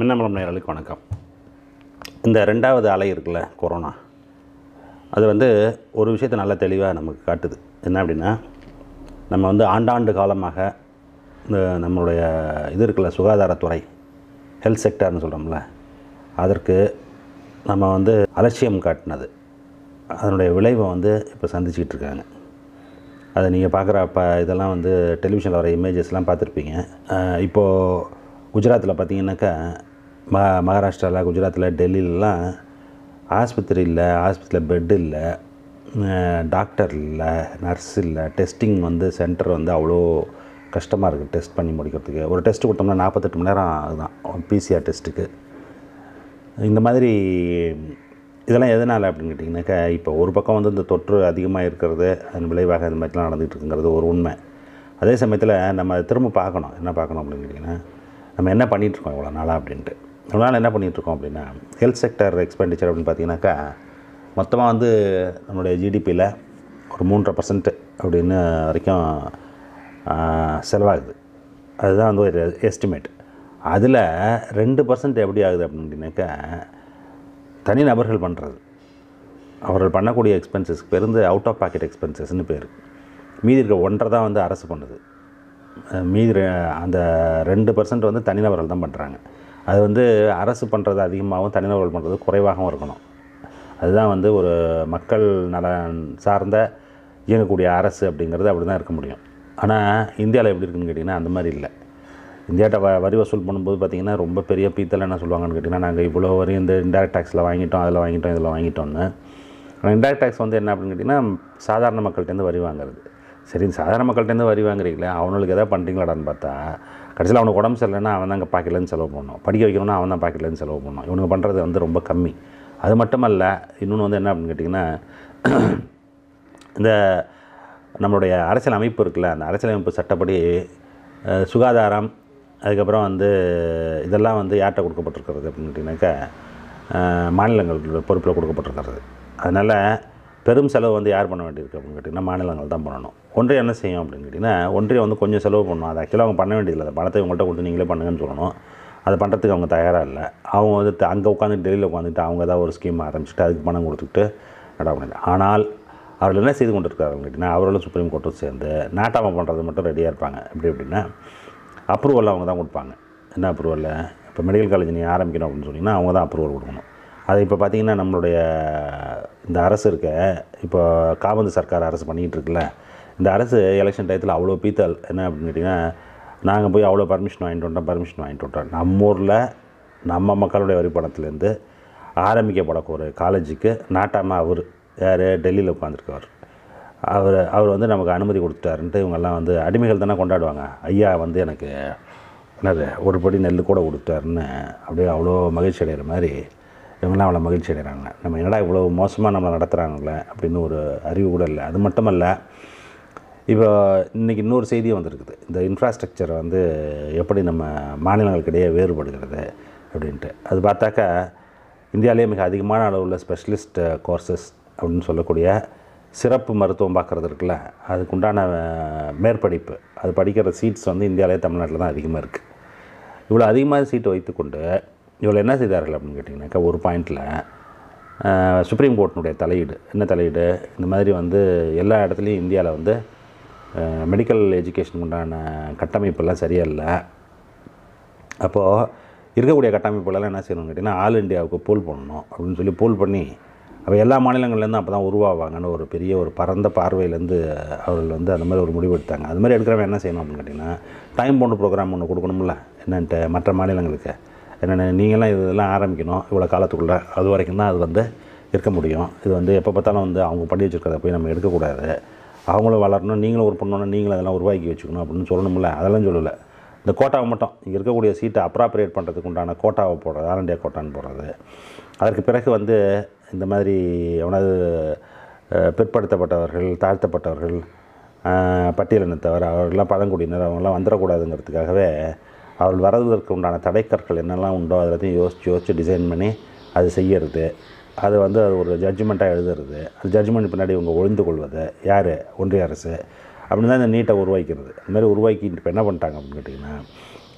மின்னமலம் நேரலுக்கு வணக்கம் இந்த ரெண்டாவது அலை இருக்குல்ல கொரோனா அது வந்து ஒரு விஷயத்தை நல்லா தெளிவாக நமக்கு காட்டுது என்ன அப்படின்னா நம்ம வந்து ஆண்டாண்டு காலமாக இந்த நம்மளுடைய இது இருக்குல்ல சுகாதாரத்துறை ஹெல்த் செக்டர்னு சொல்கிறோம்ல அதற்கு நம்ம வந்து அலட்சியம் காட்டினது அதனுடைய விளைவை வந்து இப்போ சந்திச்சிக்கிட்டு இருக்காங்க அதை நீங்கள் பார்க்குற அப்போ இதெல்லாம் வந்து டெலிவிஷனில் வர இமேஜஸ்லாம் பார்த்துருப்பீங்க அஹ் இப்போது குஜராத்தில் பார்த்தீங்கன்னாக்கா ம மகாராஷ்டிராவில் குஜராத்தில் டெல்லியிலலாம் ஆஸ்பத்திரி இல்லை ஆஸ்பத்திரியில் பெட் இல்லை அஹ் டாக்டர் இல்லை நர்ஸ் இல்லை டெஸ்டிங் வந்து சென்டர் வந்து அவ்வளோ கஷ்டமாக இருக்குது டெஸ்ட் பண்ணி முடிக்கிறதுக்கு ஒரு டெஸ்ட் கொடுத்தோம்னா நாற்பத்தெட்டு மணி நேரம் அதுதான் பிசிஆர் டெஸ்ட்டுக்கு இந்த மாதிரி இதெல்லாம் எதனால் அப்படின்னு கேட்டிங்கனாக்கா இப்போ ஒரு பக்கம் வந்து இந்த தொற்று அதிகமாக இருக்கிறது அதன் விளைவாக இந்த மாதிரிலாம் நடந்துகிட்டு இருக்குங்கிறது ஒரு உண்மை அதே சமயத்தில் நம்ம அதை திரும்ப பார்க்கணும் என்ன பார்க்கணும் அப்படின்னு கேட்டிங்கன்னா நம்ம என்ன பண்ணிகிட்ருக்கோம் இவ்வளோ நாளாக அப்படின்ட்டு இவ்வளோ நாள் என்ன பண்ணிகிட்ருக்கோம் அப்படின்னா ஹெல்த் செக்டர் எக்ஸ்பெண்டிச்சர் அப்படின்னு பார்த்தீங்கன்னாக்கா மொத்தமாக வந்து நம்மளுடைய ஜிடிபியில் ஒரு மூன்றரை பர்சன்ட் அப்படின்னு வரைக்கும் ஆஹ், செலவாகுது அதுதான் வந்து ஒரு எஸ்டிமேட் அதில் ரெண்டு பர்சன்ட் எப்படி ஆகுது அப்படின்னாக்கா தனிநபர்கள் பண்ணுறது அவர்கள் பண்ணக்கூடிய எக்ஸ்பென்சஸ்க்கு பேர் வந்து அவுட் ஆஃப் பாக்கெட் எக்ஸ்பென்சஸ்னு பேர் மீதி இருக்க ஒன்றரை தான் வந்து அரசு பண்ணுது அஹ் மீதி ரெ- அந்த ரெண்டு பர்சன்ட் வந்து தனிநபர்கள் தான் பண்ணுறாங்க அது வந்து அரசு பண்ணுறது அதிகமாகவும் தனிநபர்கள் பண்ணுறது குறைவாகவும் இருக்கணும் அதுதான் வந்து ஒரு மக்கள் நலன் சார்ந்த இயங்கக்கூடிய அரசு அப்படிங்கிறது அப்படி தான் இருக்க முடியும் ஆனால் இந்தியாவில் எப்படி இருக்குன்னு கேட்டிங்கன்னா அந்த மாதிரி இல்லை இந்தியாட்ட வ வரி வசூல் பண்ணும்போது பார்த்திங்கன்னா ரொம்ப பெரிய பீத்தல் என்ன சொல்லுவாங்கன்னு கேட்டிங்கன்னா நாங்கள் இவ்வளோ வரையும் இந்த இன்டெரக்ட் டேக்ஸில் வாங்கிட்டோம் அதில் வாங்கிட்டோம் இதில் வாங்கிட்டோம்னு ஆனால் இன்டெரக்ட் டேக்ஸ் வந்து என்ன அப்படின்னு கேட்டிங்கன்னா சாதாரண மக்கள்கிட்டேருந்து வரி வாங்குறது சரி இந்த சாதாரண மக்கள்கிட்டேருந்து வரி வாங்குறீங்களே அவனுக்கு எதாவது பண்ணுறீங்களாடான்னு பார்த்தா கடைசியில் அவனுக்கு உடம்பு சரியில்லைன்னா அவன் தான் அங்கே பாக்கெட்லேருந்து செலவு பண்ணணும் படிக்க வைக்கணும்னா அவன் தான் பாக்கெட்லேருந்து செலவு பண்ணணும் இவனுக்கு பண்ணுறது வந்து ரொம்ப கம்மி அது மட்டுமல்ல இன்னொன்று வந்து என்ன அப்படின்னு கேட்டிங்கன்னா இந்த நம்மளுடைய அரசியல் அமைப்பு இருக்குல்ல அந்த அரசியல் அமைப்பு சட்டப்படி அஹ், சுகாதாரம் அதுக்கப்புறம் வந்து இதெல்லாம் வந்து யார்கிட்ட கொடுக்கப்பட்டிருக்கிறது அப்படின்னு கேட்டிங்கனாக்கா அஹ், மாநிலங்கள் பொறுப்பில் கொடுக்கப்பட்டிருக்கிறது அதனால் பெரும் செலவு வந்து யார் பண்ண வேண்டியிருக்கு அப்படின்னு கேட்டிங்கன்னா மாநிலங்கள் தான் பண்ணணும் ஒன்றியம் என்ன செய்யும் அப்படின்னு கேட்டிங்கன்னா ஒன்றியம் வந்து கொஞ்சம் செலவு பண்ணணும் அது ஆக்சுவலாக அவங்க பண்ண வேண்டியதில்லை அந்த பணத்தை உங்கள்கிட்ட கொடுத்து நீங்களே பண்ணுங்கன்னு சொல்லணும் அதை பண்ணுறதுக்கு அவங்க தயாராக இல்லை அவங்க வந்து அங்கே உட்காந்து டெல்லியில் உட்காந்துட்டு அவங்க ஏதாவது ஒரு ஸ்கீம் ஆரம்பிச்சுட்டு அதுக்கு பணம் கொடுத்துட்டு நட ஆனால் அவர்கள் என்ன செய்து கொண்டு இருக்காங்க கேட்டிங்கன்னா அவர்களும் சுப்ரீம் கோர்ட்டும் சேர்ந்து நாட்டாமல் பண்ணுறது மட்டும் ரெடியாக இருப்பாங்க எப்படி எப்படின்னா அப்ரூவல் அவங்க தான் கொடுப்பாங்க என்ன அப்ரூவலில் இப்போ மெடிக்கல் காலேஜ் நீங்கள் ஆரம்பிக்கணும் அப்படின்னு சொன்னீங்கன்னா அவங்க தான் அப்ரூவல் கொடுக்கணும் அது இப்போ பார்த்திங்கன்னா நம்மளுடைய இந்த அரசு இருக்க இப்போ காபந்து சர்க்கார் அரசு பண்ணிகிட்டு இருக்குல்ல இந்த அரசு எலெக்ஷன் டயத்தில் அவ்வளோ பீத்தல் என்ன அப்படின்னு கேட்டிங்கன்னா நாங்கள் போய் அவ்வளோ பர்மிஷன் வாங்கிட்டு வந்துட்டோம் பர்மிஷன் வாங்கிட்டு வந்துட்டோம் நம்ம ஊரில் நம்ம மக்களுடைய வரி பணத்துலேருந்து ஆரம்பிக்கப்படக்கூடிய ஒரு காலேஜுக்கு நாட்டாமல் அவர் யார் டெல்லியில் உட்காந்துருக்கவர் அவர் அவர் வந்து நமக்கு அனுமதி கொடுத்துட்டாருன்ட்டு இவங்கெல்லாம் வந்து அடிமைகள் தானே கொண்டாடுவாங்க ஐயா வந்து எனக்கு என்னது ஒரு படி நெல் கூட கொடுத்தாருன்னு அப்படியே அவ்வளோ மகிழ்ச்சி அடைகிற மாதிரி இவங்கெல்லாம் அவ்வளோ மகிழ்ச்சி அடைகிறாங்க நம்ம என்னடா இவ்வளோ மோசமாக நம்மளை நடத்துகிறாங்களே அப்படின்னு ஒரு அறிவு கூட இல்லை அது மட்டுமல்ல இப்போ இன்றைக்கி இன்னொரு செய்தி வந்திருக்குது இந்த இன்ஃப்ராஸ்ட்ரக்சர் வந்து எப்படி நம்ம மாநிலங்களுக்கிடையே வேறுபடுகிறது அப்படின்ட்டு அது பார்த்தாக்கா இந்தியாவிலேயே மிக அதிகமான அளவுள்ள ஸ்பெஷலிஸ்ட் கோர்சஸ் அப்படின்னு சொல்லக்கூடிய சிறப்பு மருத்துவம் பார்க்குறது இருக்குல்ல அதுக்குண்டான அஹ், மேற்படிப்பு அது படிக்கிற சீட்ஸ் வந்து இந்தியாவிலே தமிழ்நாட்டில் தான் அதிகமாக இருக்குது இவ்வளோ அதிகமாக சீட்டு வைத்துக்கொண்டு இவ்வளோ என்ன செய்தார்கள் அப்படின்னு கேட்டிங்கனாக்கா ஒரு பாயிண்டில் சுப்ரீம் கோர்ட்டினுடைய தலையீடு என்ன தலையீடு இந்த மாதிரி வந்து எல்லா இடத்துலையும் இந்தியாவில் வந்து மெடிக்கல் எஜுகேஷனுக்கு உண்டான கட்டமைப்பெல்லாம் சரியில்லை அப்போது இருக்கக்கூடிய கட்டமைப்புகளெல்லாம் என்ன செய்யணும்னு கேட்டிங்கன்னா ஆல் இந்தியாவுக்கு பூல் பண்ணணும் அப்படின்னு சொல்லி பூல் பண்ணி அப்போ எல்லா மாநிலங்கள்லேருந்து அப்போ தான் உருவாவாங்கன்னு ஒரு பெரிய ஒரு பரந்த பார்வையிலேருந்து அவர்கள் வந்து அந்த மாதிரி ஒரு முடிவு எடுத்தாங்க அது மாதிரி எடுக்கிறவன் என்ன செய்யணும் அப்படின்னு கேட்டிங்கன்னா டைம் பவுண்டு ப்ரோக்ராம் ஒன்று கொடுக்கணும்ல என்னன்ட்டு மற்ற மாநிலங்களுக்கு என்னென்ன நீங்களாம் இதெல்லாம் ஆரம்பிக்கணும் இவ்வளோ காலத்துக்குள்ளே அது வரைக்கும் தான் அது வந்து இருக்க முடியும் இது வந்து எப்போ பார்த்தாலும் வந்து அவங்க பண்ணி வச்சுருக்கிறத போய் நம்ம எடுக்கக்கூடாது அவங்களும் வளரணும் நீங்களும் ஒரு பண்ணணும் நீங்களும் அதெல்லாம் உருவாக்கி வச்சுக்கணும் அப்படின்னு சொல்லணும்ல அதெல்லாம் சொல்லலை இந்த கோட்டாவை மட்டும் இங்கே இருக்கக்கூடிய சீட்டை அப்ராப்ரியேட் பண்ணுறதுக்கு உண்டான கோட்டாவை போடுறது ஆல் இண்டியா கோட்டான்னு போடுறது அதற்கு பிறகு வந்து இந்த மாதிரி எவனாவது அஹ், பிற்படுத்தப்பட்டவர்கள் தாழ்த்தப்பட்டவர்கள் அஹ், பட்டியலினத்தவர் அவர்கள்லாம் பழங்குடியினர் அவங்கெல்லாம் வந்துடக்கூடாதுங்கிறதுக்காகவே அவர்கள் வரதுக்கு உண்டான தடைக்கற்கள் என்னெல்லாம் உண்டோ அதெல்லாத்தையும் யோசித்து யோசித்து டிசைன் பண்ணி அது செய்யறது அது வந்து அது ஒரு ஜட்ஜ்மெண்ட்டாக எழுதுறது அந்த ஜட்ஜ்மெண்ட் பின்னாடி இவங்க ஒழிந்து கொள்வது யார் ஒன்றிய அரசு அப்படின்னு தான் இந்த நீட்டை உருவாக்கிறது இந்த மாதிரி உருவாக்கிட்டு இப்போ என்ன பண்ணிட்டாங்க அப்படின்னு கேட்டிங்கன்னா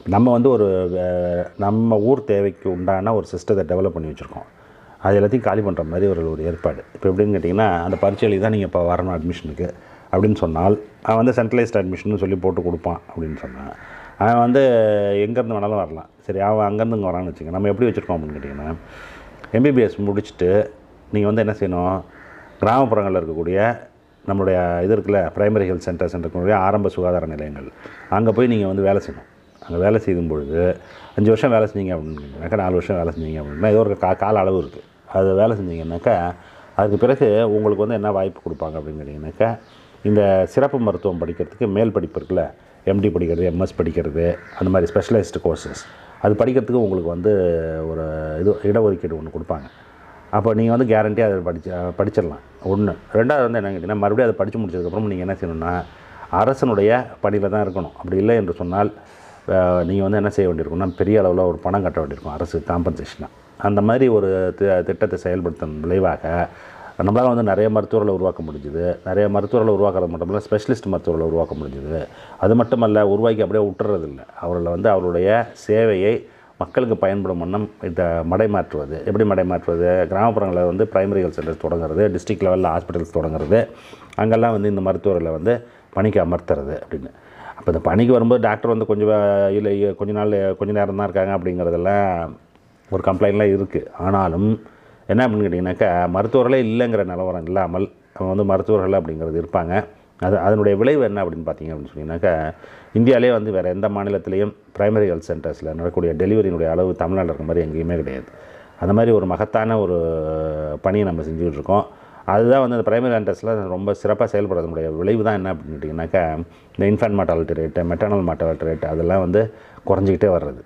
நம்ம வந்து ஒரு அஹ், நம்ம ஊர் தேவைக்கு உண்டான ஒரு சிஸ்டத்தை டெவலப் பண்ணி வச்சுருக்கோம் அது எல்லாத்தையும் காலி பண்ணுற மாதிரி ஒரு ஒரு ஏற்பாடு இப்போ எப்படின்னு கேட்டிங்கன்னா அந்த பரீட்சையில் தான் நீங்கள் இப்போ வரணும் அட்மிஷனுக்கு அப்படின்னு சொன்னால் அவன் வந்து சென்ட்ரலைஸ்ட் அட்மிஷன் சொல்லி போட்டு கொடுப்பான் அப்படின்னு சொன்னான் அவன் வந்து எங்கேருந்து வேணாலும் வரலாம் சரி அவன் அங்கேருந்து இங்கே வரான்னு வச்சுக்கோங்க நம்ம எப்படி வச்சுருக்கோம் அப்படின்னு கேட்டிங்கன்னா எம்பிபிஎஸ் முடிச்சுட்டு நீங்கள் வந்து என்ன செய்யணும் கிராமப்புறங்களில் இருக்கக்கூடிய நம்மளுடைய இது இருக்குல்ல பிரைமரி ஹெல்த் சென்டர்ஸ் இருக்கக்கூடிய ஆரம்ப சுகாதார நிலையங்கள் அங்கே போய் நீங்கள் வந்து வேலை செய்யணும் அங்கே வேலை செய்யும் பொழுது அஞ்சு வருஷம் வேலை செஞ்சீங்க அப்படின்னாக்கா நாலு வருஷம் வேலை செஞ்சீங்க அப்படின்னா ஏதோ ஒரு கா கால அளவு இருக்குது அது வேலை செஞ்சீங்கன்னாக்கா அதுக்கு பிறகு உங்களுக்கு வந்து என்ன வாய்ப்பு கொடுப்பாங்க அப்படின்னு கேட்டிங்கனாக்கா இந்த சிறப்பு மருத்துவம் படிக்கிறதுக்கு மேல் படிப்பு இருக்குல்ல எம்டி படிக்கிறது எம்எஸ் படிக்கிறது அந்த மாதிரி ஸ்பெஷலைஸ்டு கோர்சஸ் அது படிக்கிறதுக்கு உங்களுக்கு வந்து ஒரு இது இடஒதுக்கீடு ஒன்று கொடுப்பாங்க அப்போ நீங்கள் வந்து கேரண்டியாக அதை படிச்சு படிச்சிடலாம் ஒன்று ரெண்டாவது வந்து என்ன கேட்டிங்கன்னா மறுபடியும் அதை படித்து முடிச்சதுக்கப்புறம் நீங்கள் என்ன செய்யணும்னா அரசனுடைய பணியில் தான் இருக்கணும் அப்படி இல்லை என்று சொன்னால் நீங்கள் வந்து என்ன செய்ய வேண்டியிருக்கும்னா பெரிய அளவில் ஒரு பணம் கட்ட வேண்டியிருக்கும் அரசு காம்பன்சேஷனாக அந்த மாதிரி ஒரு தி- திட்டத்தை செயல்படுத்தும் விளைவாக நம்மளால் வந்து நிறைய மருத்துவர்களை உருவாக்க முடிஞ்சுது நிறைய மருத்துவர்களை உருவாக்குறது மட்டும் இல்லை ஸ்பெஷலிஸ்ட் மருத்துவர்களை உருவாக்க முடிஞ்சுது அது மட்டுமல்ல உருவாக்கி அப்படியே விட்டுறதில்ல அவர்களை வந்து அவருடைய சேவையை மக்களுக்கு பயன்படும் வண்ணம் இதை மடைமாற்றுவது எப்படி மடைமாற்றுவது கிராமப்புறங்களில் வந்து பிரைமரி ஹெல்த் சென்டர்ஸ் தொடங்குறது டிஸ்ட்ரிக்ட் லெவலில் ஹாஸ்பிட்டல்ஸ் தொடங்குறது அங்கெல்லாம் வந்து இந்த மருத்துவர்களை வந்து பணிக்கு அமர்த்துறது அப்படின்னு அப்போ இந்த பணிக்கு வரும்போது டாக்டர் வந்து கொஞ்சம் வே- இல்லை கொஞ்ச நாள் கொஞ்ச நேரம் தான் இருக்காங்க அப்படிங்கிறதெல்லாம் ஒரு கம்ப்ளைண்ட்லாம் இருக்குது ஆனாலும் என்ன அப்படின்னு கேட்டிங்கனாக்கா மருத்துவர்களே இல்லைங்கிற நிலவரம் இல்லாமல் அவங்க வந்து மருத்துவர்கள் அப்படிங்கிறது இருப்பாங்க அது அதனுடைய விளைவு என்ன அப்படின்னு பார்த்தீங்க அப்படின்னு சொன்னீங்கன்னாக்கா இந்தியாவிலே வந்து வேறு எந்த மாநிலத்திலையும் பிரைமரி ஹெல்த் சென்டர்ஸில் நடக்கக்கூடிய டெலிவரியினுடைய அளவு தமிழ்நாட்டில் இருக்க மாதிரி எங்கேயுமே கிடையாது அந்த மாதிரி ஒரு மகத்தான ஒரு பணியை நம்ம செஞ்சுக்கிட்டு இருக்கோம் அதுதான் வந்து அந்த பிரைமரி சென்டர்ஸில் ரொம்ப சிறப்பாக செயல்படுறதுனுடைய விளைவு தான் என்ன அப்படின்னு கேட்டிங்கனாக்கா இந்த infant mortality rate maternal mortality rate அதெல்லாம் வந்து குறைஞ்சிக்கிட்டே வர்றது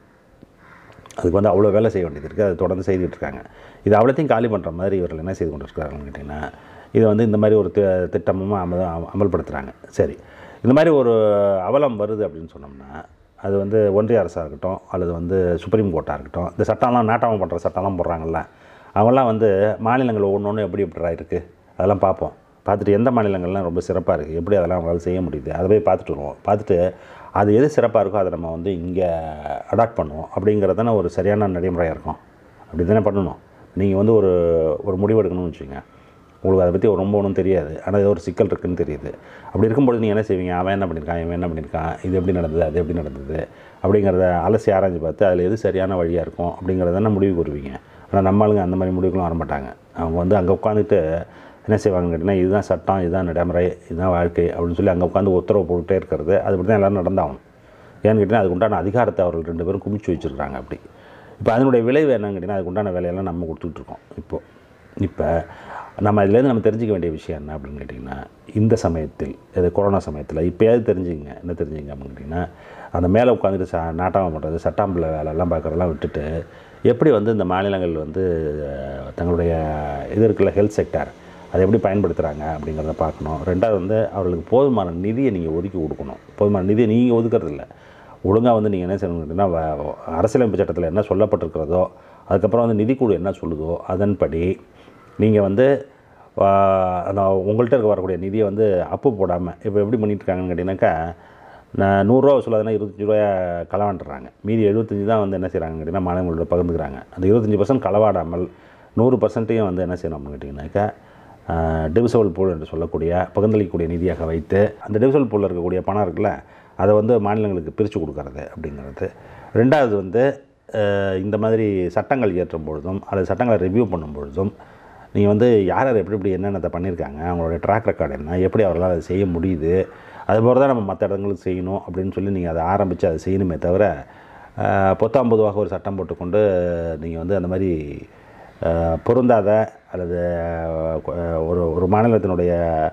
அதுக்கு வந்து அவ்வளோ வேலை செய்ய வேண்டியது இருக்குது அதை தொடர்ந்து செய்துட்டு இருக்காங்க இது அவ்வளோத்தையும் காலி பண்ணுற மாதிரி இவர்கள் என்ன செய்து கொண்டு இருக்காங்கன்னு கேட்டிங்கன்னா இதை வந்து இந்த மாதிரி ஒரு தி திட்டமும் அமல் அமல்படுத்துகிறாங்க சரி இந்த மாதிரி ஒரு அவலம் வருது அப்படின்னு சொன்னோம்னா அது வந்து ஒன்றிய அரசாக இருக்கட்டும் அல்லது வந்து சுப்ரீம் கோர்ட்டாக இருக்கட்டும் இந்த சட்டம்லாம் நாட்டாமல் பண்ணுற சட்டம்லாம் போடுறாங்கல்ல அவங்களாம் வந்து மாநிலங்கள் ஒன்று ஒன்று எப்படி எப்படிடா இருக்குது அதெல்லாம் பார்ப்போம் பார்த்துட்டு எந்த மாநிலங்கள்லாம் ரொம்ப சிறப்பாக இருக்குது எப்படி அதெல்லாம் அவங்களால செய்ய முடியுது அதை போய் பார்த்துட்டு வருவோம் பார்த்துட்டு அது எது சிறப்பாக இருக்கோ அதை நம்ம வந்து இங்கே அடாப்ட் பண்ணுவோம் அப்படிங்கிறது தானே ஒரு சரியான நடைமுறையாக இருக்கும் அப்படி தானே பண்ணணும் நீங்கள் வந்து ஒரு ஒரு முடிவு எடுக்கணும்னு வச்சுக்கோங்க உங்களுக்கு அதை பற்றி ரொம்ப ஒன்றும் தெரியாது ஆனால் ஏதோ ஒரு சிக்கல் இருக்குன்னு தெரியுது அப்படி இருக்கும்போது நீங்கள் என்ன செய்வீங்க அவன் என்ன பண்ணியிருக்கான் இவன் என்ன பண்ணியிருக்கான் இது எப்படி நடந்தது அது எப்படி நடந்தது அப்படிங்கிறத அலசி ஆராய்ஞ்சு பார்த்து அதில் எது சரியான வழியாக இருக்கும் அப்படிங்கிறத தானே முடிவு கூறுவீங்க ஆனால் நம்ம ஆளுங்க அந்த மாதிரி முடிவுகளும் வர மாட்டாங்க அவங்க வந்து அங்கே உட்காந்துட்டு என்ன செய்வாங்கன்னு கேட்டிங்கன்னா இதுதான் சட்டம் இதுதான் நடைமுறை இதுதான் வாழ்க்கை அப்படின்னு சொல்லி அங்கே உட்காந்து உத்தரவு போட்டுகிட்டே இருக்கிறது அது அப்படி தான் எல்லோரும் நடந்தாகணும் ஏன்னு கேட்டிங்கன்னா அதுக்கு உண்டான அதிகாரத்தை அவர்கள் ரெண்டு பேரும் குமிச்சு வச்சுருக்காங்க அப்படி இப்போ அதனுடைய விளைவு என்னன்னு கேட்டிங்கன்னா அதுக்கு உண்டான வேலையெல்லாம் நம்ம கொடுத்துட்டு இருக்கோம் இப்போது இப்போ நம்ம இதுலேருந்து நம்ம தெரிஞ்சிக்க வேண்டிய விஷயம் என்ன அப்படின்னு கேட்டிங்கன்னா இந்த சமயத்தில் இது கொரோனா சமயத்தில் இப்போயாவது தெரிஞ்சுங்க என்ன தெரிஞ்சுங்க அப்படின்னு கேட்டிங்கன்னா அந்த மேலே உட்காந்துட்டு ச நாட்டாமல் பண்ணுறது சட்டாம்பில் வேலையெல்லாம் பார்க்குறதெல்லாம் விட்டுட்டு எப்படி வந்து இந்த மாநிலங்கள் வந்து அஹ், தங்களுடைய இது இருக்குல்ல ஹெல்த் செக்டார் அதை எப்படி பயன்படுத்துகிறாங்க அப்படிங்கிறத பார்க்கணும் ரெண்டாவது வந்து அவர்களுக்கு போதுமான நிதியை நீங்கள் ஒதுக்கி கொடுக்கணும் போதுமான நிதியை நீங்கள் ஒதுக்கிறது இல்லை ஒழுங்காக வந்து நீங்கள் என்ன செய்யணும் கேட்டிங்கன்னா வ- அரசியலமைப்பு சட்டத்தில் என்ன சொல்லப்பட்டிருக்கிறதோ அதுக்கப்புறம் வந்து நிதிக்குழு என்ன சொல்லுதோ அதன்படி நீங்கள் வந்து ஆ, அந்த உங்கள்கிட்ட இருக்க வரக்கூடிய நிதியை வந்து அப்பு போடாமல் இப்போ எப்படி பண்ணிட்டு இருக்காங்கன்னு கேட்டிங்கனாக்கா நான் நூறுரூவா வசூலாதுன்னா இருபத்தஞ்சி ரூபாய் களவாண்டுறாங்க மீதி எழுபத்தஞ்சி தான் வந்து என்ன செய்கிறாங்கன்னு கேட்டிங்கன்னா மாநிலங்களோட பகிர்ந்துக்கிறாங்க அந்த இருபத்தஞ்சி பர்சன்ட் களவாடாமல் நூறு பர்சன்ட்டையும் வந்து என்ன செய்யணும் அப்படின்னு கேட்டிங்கனாக்கா டிவிசபிள் பூல் என்று சொல்லக்கூடிய பகிர்ந்தளிக்கக்கூடிய நிதியாக வைத்து அந்த டிவிசபிள் பூலில் இருக்கக்கூடிய பணம் இருக்குல்ல அதை வந்து மாநிலங்களுக்கு பிரித்து கொடுக்கறது அப்படிங்கிறது ரெண்டாவது வந்து அஹ், இந்த மாதிரி சட்டங்கள் இயற்றும் பொழுதும் அல்லது சட்டங்களை ரிவ்யூ பண்ணும் பொழுதும் நீங்கள் வந்து யார் யார் எப்படி எப்படி என்னென்னத்தை பண்ணியிருக்காங்க அவங்களுடைய ட்ராக் ரெக்கார்டு என்ன எப்படி அவர்களால் அதை செய்ய முடியுது அது போல தான் நம்ம மற்ற இடங்களுக்கு செய்யணும் அப்படின்னு சொல்லி நீங்கள் அதை ஆரம்பித்து அதை செய்யணுமே தவிர அஹ், பொத்தாம் பொதுவாக ஒரு சட்டம் போட்டுக்கொண்டு நீங்கள் வந்து அந்த மாதிரி அஹ், பொருந்தாத அல்லது அஹ், ஒரு ஒரு மாநிலத்தினுடைய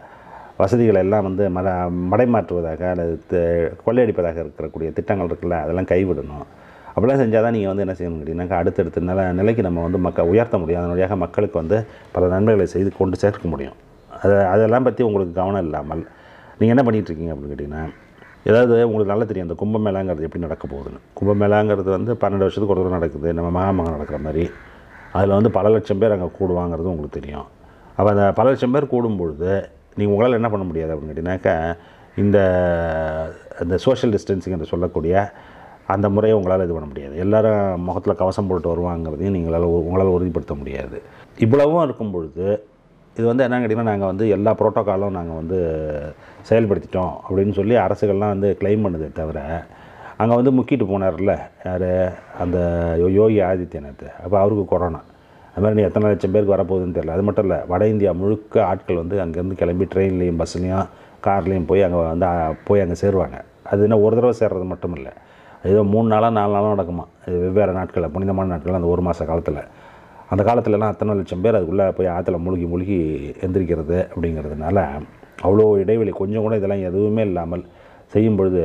வசதிகளை எல்லாம் வந்து மட மடைமாற்றுவதாக அல்லது த- கொள்ளையடிப்பதாக இருக்கக்கூடிய திட்டங்கள் இருக்குல்ல அதெல்லாம் கைவிடணும் அப்படிலாம் செஞ்சால் தான் நீங்கள் வந்து என்ன செய்யணும் கேட்டிங்கனாக்கா அடுத்தடுத்த நில நிலைக்கு நம்ம வந்து மக்கள் உயர்த்த முடியும் அதன் வழியாக மக்களுக்கு வந்து பல நன்மைகளை செய்து கொண்டு சேர்க்க முடியும் அதை அதெல்லாம் பற்றி உங்களுக்கு கவனம் இல்லாமல் நீங்கள் என்ன பண்ணிட்டு இருக்கீங்க அப்படின்னு கேட்டிங்கன்னா ஏதாவது உங்களுக்கு நல்லா தெரியும் அந்த கும்பமேளாங்கிறது எப்படி நடக்க போகுதுன்னு கும்பமேளாங்கிறது வந்து பன்னெண்டு வருஷத்துக்கு ஒரு தடவை நடக்குது நம்ம மகாமகம் நடக்கிற மாதிரி அதில் வந்து பல லட்சம் பேர் அங்கே கூடுவாங்கிறது உங்களுக்கு தெரியும் அப்போ அந்த பல லட்சம் பேர் கூடும்பொழுது நீங்கள் உங்களால் என்ன பண்ண முடியாது அப்படின்னு கேட்டிங்கனாக்கா இந்த இந்த சோஷியல் டிஸ்டன்சிங் என்று சொல்லக்கூடிய அந்த முறையை உங்களால் இது பண்ண முடியாது எல்லாரும் முகத்தில் கவசம் போட்டு வருவாங்கிறதையும் நீங்களால் உங்களால் உறுதிப்படுத்த முடியாது இவ்வளவும் இருக்கும் பொழுது இது வந்து என்னன்னு கேட்டிங்கன்னா நாங்கள் வந்து எல்லா ப்ரோட்டோக்காலும் நாங்கள் வந்து செயல்படுத்திட்டோம் அப்படின்னு சொல்லி அரசுகள்லாம் வந்து க்ளைம் பண்ணுதே தவிர அங்கே வந்து முக்கிட்டு போனார்ல யார் அந்த யோ- யோகி ஆதித்யநாத் அப்போ அவருக்கு கொரோனா அது மாதிரி நீ எத்தனை லட்சம் பேருக்கு வரப்போகுதுன்னு தெரியல அது மட்டும் இல்லை வட இந்தியா முழுக்க ஆட்கள் வந்து அங்கேருந்து கிளம்பி ட்ரெயின்லேயும் பஸ்லேயும் கார்லேயும் போய் அங்கே வந்து அ, போய் அங்கே சேருவாங்க அது என்ன ஒரு தடவை சேர்றது மட்டும் இல்லை ஏதோ மூணு நாளாக நாலு நாளாக நடக்குமா இது வெவ்வேறு நாட்களில் புனிதமான நாட்கள் அந்த ஒரு மாத காலத்தில் அந்த காலத்துலலாம் அத்தனை லட்சம் பேர் அதுக்குள்ளே போய் ஆற்றுல முழுகி முழுகி எந்திரிக்கிறது அப்படிங்கிறதுனால அவ்வளோ இடைவெளி கொஞ்சம் கூட இதெல்லாம் எதுவுமே இல்லாமல் செய்யும் பொழுது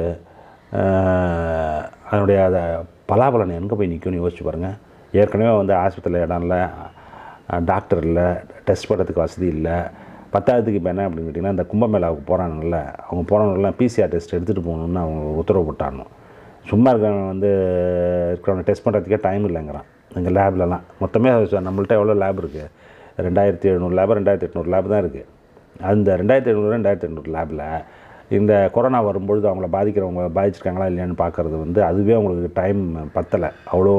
ஆஹ், அதனுடைய அதை பலாபலன் எங்கே போய் நிற்கும்னு யோசிச்சு பாருங்கள் ஏற்கனவே வந்து ஆஸ்பத்திரியில் இடம் இல்லை டாக்டர் இல்லை டெஸ்ட் பண்ணுறதுக்கு வசதி இல்லை பத்தாவதுக்கு இப்போ என்ன அப்படின்னு கேட்டிங்கன்னா இந்த கும்பமேளாவுக்கு போகிறாங்கல்ல அவங்க போகிறவங்கலாம் பிசிஆர் டெஸ்ட் எடுத்துகிட்டு போகணுன்னு அவங்க உத்தரவு போட்டாங்க சும்மா இருக்கிறவன் வந்து இருக்கிறவனை டெஸ்ட் பண்ணுறதுக்கே டைம் இல்லைங்கிறான் எங்கள் லேப்லலாம் மொத்தமே அது நம்மள்ட்ட எவ்வளோ லேப் இருக்குது ரெண்டாயிரத்தி எழுநூறு லேப் ரெண்டாயிரத்தி எட்நூறு லேப் தான் இருக்குது அந்த ரெண்டாயிரத்தி எழுநூறு ரெண்டாயிரத்தி எட்நூறு லேபில் இந்த கொரோனா வரும்பொழுது அவங்கள பாதிக்கிறவங்க பாதிச்சிருக்காங்களா இல்லையான்னு பார்க்குறது வந்து அதுவே அவங்களுக்கு டைம் பத்தலை அவ்வளோ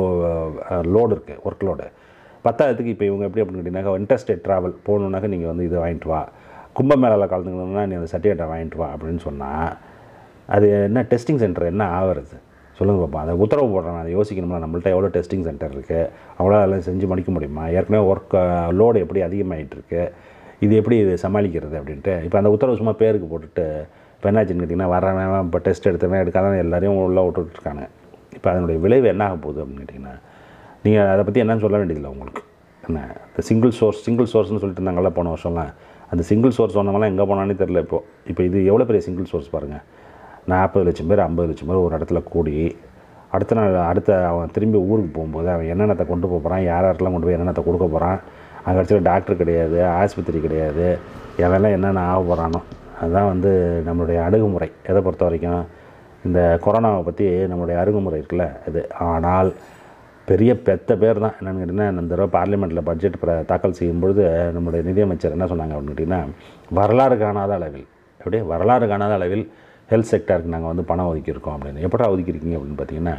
லோடு இருக்குது ஒர்க் லோடு பத்தாயிரத்துக்கு இப்போ இவங்க எப்படி அப்படின்னு கேட்டிங்கனாக்கா இன்டர்ஸ்டேட் ட்ராவல் போகணுன்னாக்கா நீங்கள் வந்து இதை வாங்கிட்டு வா கும்பமேளாவில் கலந்துக்கணும்னா நீ அந்த சர்டிஃபிகேட்டை வாங்கிட்டு வா அப்படின்னு சொன்னால் அது என்ன டெஸ்டிங் சென்டர் என்ன ஆகிறது சொல்லுங்கள் பாப்பா அதை உத்தரவு போடுறேன் அதை யோசிக்கணும்னா நம்மள்ட்ட எவ்வளோ டெஸ்டிங் சென்டர் இருக்குது அவங்களால அதெல்லாம் செஞ்சு முடிக்க முடியுமா ஏற்கனவே ஒர்க் லோடு எப்படி அதிகமாகிட்டு இருக்கு இது எப்படி இது சமாளிக்கிறது அப்படின்ட்டு இப்போ அந்த உத்தரவு சும்மா பேருக்கு போட்டுட்டு இப்போ என்னாச்சுன்னு கேட்டிங்கன்னா வரவன் இப்போ டெஸ்ட் எடுத்தவன் எடுக்காதவன் எல்லாரையும் உள்ளே விட்டுட்டு இருக்காங்க இப்போ அதனுடைய விளைவு என்ன ஆக போகுது அப்படின்னு கேட்டிங்கன்னா நீங்கள் அதை பற்றி என்னன்னு சொல்ல வேண்டியதில்லை உங்களுக்கு என்ன இந்த சிங்கிள் சோர்ஸ் சிங்கிள் சோர்ஸ்னு சொல்லிட்டு இருந்தாங்கல்ல போன வருஷம்லாம் அந்த சிங்கிள் சோர்ஸ் சொன்னவங்களாம் எங்கே போனானே தெரில இப்போ இப்போ இது எவ்வளோ பெரிய சிங்கிள் சோர்ஸ் பாருங்கள் நாற்பது லட்சம் பேர் ஐம்பது லட்சம் பேர் ஒரு இடத்துல கூடி அடுத்த நாள் அடுத்த அவன் திரும்பி ஊருக்கு போகும்போது அவன் என்னென்னத்தை கொண்டு போக போகிறான் யார் யாருக்கெல்லாம் கொண்டு போய் என்னென்னத்தை கொடுக்க போகிறான் அங்கே இடத்துல டாக்டர் கிடையாது ஆஸ்பத்திரி கிடையாது எவெல்லாம் என்னென்ன ஆக போகிறானோ அதுதான் வந்து நம்மளுடைய அணுகுமுறை எதை பொறுத்த வரைக்கும் இந்த கொரோனாவை பற்றி நம்மளுடைய அணுகுமுறை இருக்குல்ல இது ஆனால் பெரிய பெத்த பேர் தான் என்னென்னு கேட்டிங்கன்னா இந்த தடவை பார்லிமெண்ட்டில் பட்ஜெட் பிர தாக்கல் செய்யும் பொழுது நம்முடைய நிதியமைச்சர் என்ன சொன்னாங்க அப்படின்னு கேட்டிங்கன்னா வரலாறு காணாத அளவில் அப்படியே வரலாறு காணாத அளவில் ஹெல்த் செக்டருக்கு நாங்கள் வந்து பணம் ஒதுக்கியிருக்கோம் அப்படின்னு எப்படா ஒதுக்கியிருக்கீங்க அப்படின்னு பார்த்தீங்கன்னா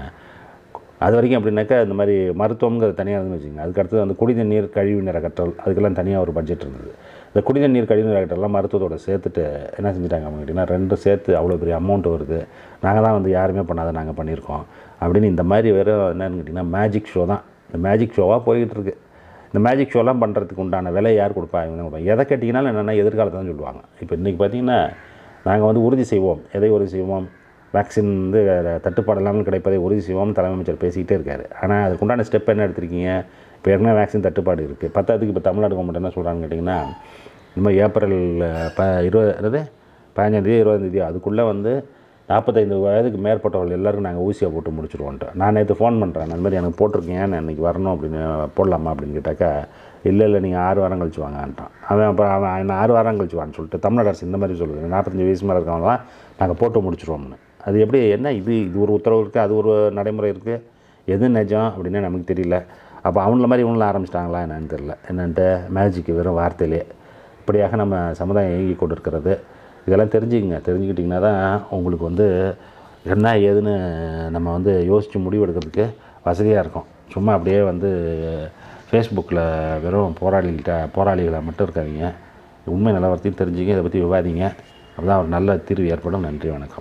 அது வரைக்கும் அப்படின்னாக்கா இந்த மாதிரி மருத்துவங்கிறது தனியாக இருந்து வச்சுங்க அதுக்கு அடுத்தது வந்து குடித நீர் கழிவு நீர் அகற்றல் அதுக்கெல்லாம் தனியாக ஒரு பட்ஜெட் இருந்தது இந்த குடித நீர் கழிவு நீர் அகற்றலாம் மருத்துவத்தோட சேர்த்துட்டு என்ன செஞ்சுட்டாங்க அப்படின்னு கேட்டிங்கன்னா ரெண்டும் சேர்த்து அவ்வளோ பெரிய அமௌண்ட் வருது நாங்கள் தான் வந்து யாருமே பண்ணாத நாங்கள் பண்ணியிருக்கோம் அப்படின்னு இந்த மாதிரி வெறும் என்னன்னு கேட்டிங்கன்னா மேஜிக் ஷோ தான் இந்த மேஜிக் ஷோவாக போய்கிட்டு இருக்கு இந்த மேஜிக் ஷோலாம் பண்ணுறதுக்கு உண்டான விலை யார் கொடுப்பா இவங்க தான் கொடுப்பாங்க எதை கேட்டிங்கனாலும் என்னென்னா எதிர்காலத்தை தான் சொல்லுவாங்க இப்போ இன்றைக்கி பார்த்தீங்கன்னா நாங்கள் வந்து உறுதி செய்வோம் எதை உறுதி செய்வோம் வேக்சின் வந்து தட்டுப்பாடு இல்லாமல் கிடைப்பதை உறுதி செய்வோம் தலைமை அமைச்சர் பேசிக்கிட்டே இருக்காரு ஆனால் அதுக்கு உண்டான ஸ்டெப் என்ன எடுத்திருக்கீங்க இப்போ ஏற்கனவே வேக்சின் தட்டுப்பாடு இருக்குது பத்தாவதுக்கு இப்போ தமிழ்நாடு கவர்மெண்ட் என்ன சொல்கிறாங்கன்னு கேட்டிங்கன்னா இந்த மாதிரி ஏப்ரல் ப இருபது அதாவது பதினஞ்சாந்தேதி இருபதாந்தேதி அதுக்குள்ளே வந்து நாற்பத்தைந்து வயதுக்கு மேற்பட்டவர்கள் எல்லாருக்கும் நாங்கள் ஊசியை போட்டு முடிச்சிருவோன்ட்டு நான் நேற்று ஃபோன் பண்ணுறேன் அந்த மாதிரி எனக்கு போட்டிருக்கேன் நான் இன்றைக்கி வரணும் அப்படின்னு போடலாமா அப்படின்னு கேட்டாக்கா இல்லை இல்லை நீங்கள் ஆறு வாரம் கழிச்சு வாங்கன்ட்டான் அவன் அப்புறம் அவன் என்ன ஆறு வாரம் கழிச்சு வான்னு சொல்லிட்டு தமிழ்நாடு அரசு இந்த மாதிரி சொல்லுது நாற்பத்தஞ்சு வயசு மேலே இருக்கவங்களாம் நாங்கள் போட்டு முடிச்சிருவோம்னு அது எப்படி என்ன இது இது ஒரு உத்தரவு இருக்குது அது ஒரு நடைமுறை இருக்குது எது நிஜம் அப்படின்னு நமக்கு தெரியல அப்போ அவங்கள மாதிரி இவங்களும் ஆரம்பிச்சிட்டாங்களா என்னன்னு தெரியல என்னன்ட்டு மேஜிக் வெறும் வார்த்தையிலே இப்படியாக நம்ம சமுதாயம் இயங்கி கொண்டு இருக்கிறது இதெல்லாம் தெரிஞ்சுக்கங்க தெரிஞ்சுக்கிட்டிங்கன்னா தான் உங்களுக்கு வந்து என்ன ஏதுன்னு நம்ம வந்து யோசித்து முடிவு எடுக்கிறதுக்கு வசதியாக இருக்கும் சும்மா அப்படியே வந்து ஃபேஸ்புக்கில் வெறும் போராளிகிட்ட போராளிகளை மட்டும் இருக்காதீங்க உண்மை நிலவரத்தையும் தெரிஞ்சுங்க இதை பற்றி விவாதிங்க அப்பதான் ஒரு நல்ல தீர்வு ஏற்படும் நன்றி வணக்கம்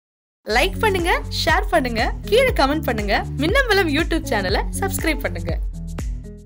லைக் பண்ணுங்க ஷேர் பண்ணுங்க கீழே கமெண்ட் பண்ணுங்க மின்னம்பலம் யூடியூப் சேனலை சப்ஸ்கிரைப் பண்ணுங்க